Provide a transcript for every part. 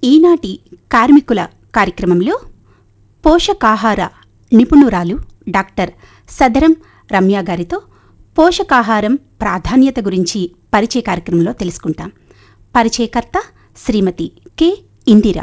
ఈనాటి కార్మికుల కార్యక్రమంలో పోషకాహార నిపుణురాలు డాక్టర్ సదరం రమ్య గారితో పోషకాహారం ప్రాధాన్యత గురించి పరిచయ కార్యక్రమంలో తెలుసుకుంటాం పరిచయకర్త శ్రీమతి కె ఇందిరా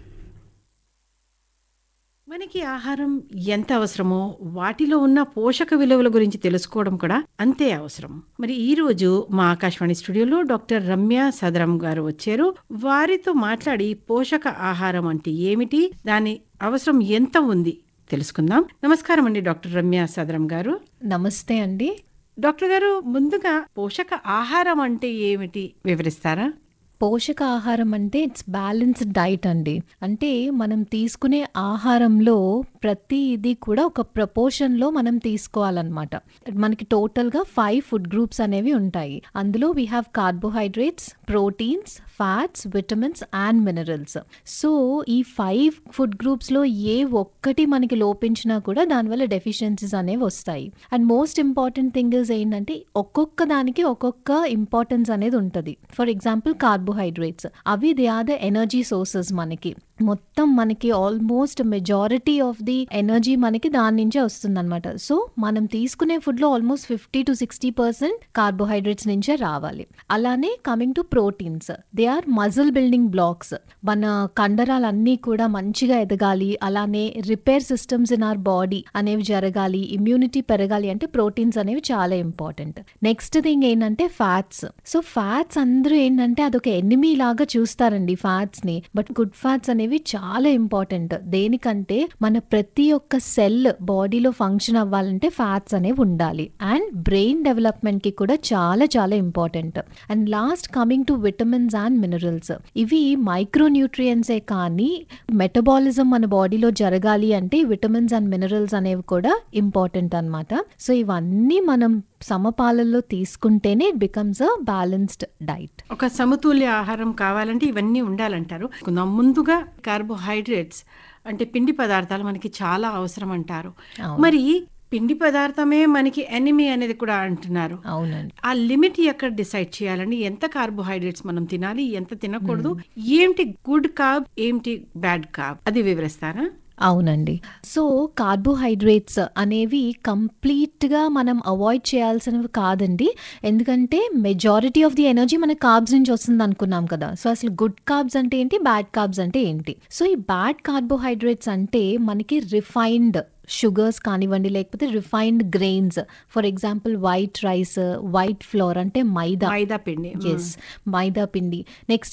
మనకి ఆహారం ఎంత అవసరమో వాటిలో ఉన్న పోషక విలువల గురించి తెలుసుకోవడం కూడా అంతే అవసరం మరి ఈ రోజు మా ఆకాశవాణి స్టూడియోలో డాక్టర్ రమ్య సదరం గారు వచ్చారు వారితో మాట్లాడి పోషక ఆహారం అంటే ఏమిటి దాని అవసరం ఎంత ఉంది తెలుసుకుందాం నమస్కారం అండి డాక్టర్ రమ్య సదరం గారు నమస్తే అండి డాక్టర్ గారు ముందుగా పోషక ఆహారం అంటే ఏమిటి వివరిస్తారా పోషక ఆహారం అంటే ఇట్స్ బ్యాలెన్స్డ్ డైట్ అండి అంటే మనం తీసుకునే ఆహారంలో ప్రతి ఇది కూడా ఒక ప్రపోర్షన్లో మనం తీసుకోవాలన్నమాట మనకి టోటల్గా ఫైవ్ ఫుడ్ గ్రూప్స్ అనేవి ఉంటాయి అందులో we have carbohydrates proteins fats vitamins and minerals so ఈ ఫైవ్ ఫుడ్ గ్రూప్స్లో ఏ ఒక్కటి మనకి లోపించినా కూడా దానివల్ల డెఫిషియన్సీస్ అనేవి వస్తాయి and most important thing is ఏంటంటే ఒక్కొక్క దానికి ఒక్కొక్క ఇంపార్టెన్స్ అనేది ఉంటుంది ఫర్ ఎగ్జాంపుల్ కార్బోహైడ్రేట్స్ అవి they are the energy sources మనకి మొత్తం మనకి almost majority of the energy మనకి దాని నుంచే వస్తుందన్నమాట సో మనం తీసుకునే ఫుడ్లో almost fifty to sixty percent carbohydrates నుంచే రావాలి అలానే coming to proteins they are muscle building blocks మన కండరాలన్నీ కూడా మంచిగా ఎదగాలి అలానే repair systems in our body అనేవి జరగాలి ఇమ్యూనిటీ పెరగాలి అంటే ప్రోటీన్స్ అనేవి చాలా ఇంపార్టెంట్ నెక్స్ట్ థింగ్ ఏంటంటే ఫ్యాట్స్ సో ఫ్యాట్స్ అందరూ ఏంటంటే అదొక ఎనిమీ లాగా చూస్తారండి ఫ్యాట్స్ ని బట్ గుడ్ ఫ్యాట్స్ అనేవి చాలా ఇంపార్టెంట్ దేనికంటే మన ప్రతి ఒక్క సెల్ బాడీలో ఫంక్షన్ అవ్వాలంటే ఫ్యాట్స్ అనేవి ఉండాలి అండ్ బ్రెయిన్ డెవలప్మెంట్ కి కూడా చాలా చాలా important and last coming to vitamins and minerals ఇవి మైక్రో న్యూట్రియంట్సే కానీ మెటబాలిజం మన బాడీలో జరగాలి అంటే విటమిన్స్ అండ్ మినరల్స్ అనేవి కూడా ఇంపార్టెంట్ అన్నమాట సో ఇవన్నీ మనం సమపాలల్లో తీసుకుంటేనే it becomes a balanced diet ఒక సమతుల్య ఆహారం కావాలంటే ఇవన్నీ ఉండాలంటారు కొందాం. ముందుగా కార్బోహైడ్రేట్స్ అంటే పిండి పదార్థాలు మనకి చాలా అవసరం అంటారు అవును. మరి పిండి పదార్థమే మనకి ఎనిమి అనేది కూడా అంటున్నారు అవునండి ఆ లిమిట్ ఎక్కడ డిసైడ్ చేయాలండి ఎంత కార్బోహైడ్రేట్స్ మనం తినాలి ఎంత తినకూడదు ఏంటి గుడ్ కాబ్ ఏంటి బ్యాడ్ కాబ్ అది వివరిస్తారా అవునండి సో కార్బోహైడ్రేట్స్ అనేవి కంప్లీట్గా మనం అవాయిడ్ చేయాల్సినవి కాదండి ఎందుకంటే మెజారిటీ ఆఫ్ ది ఎనర్జీ మన కార్బ్స్ నుంచి వస్తుంది అనుకున్నాం కదా సో అసలు గుడ్ కార్బ్స్ అంటే ఏంటి బ్యాడ్ కార్బ్స్ అంటే ఏంటి సో ఈ బ్యాడ్ కార్బోహైడ్రేట్స్ అంటే మనకి రిఫైన్డ్ షుగర్స్ కానివ్వండి లేకపోతే refined grains for example white rice white flour అంటే మైదా మైదా పిండి ఎస్ మైదా పిండి నెక్స్ట్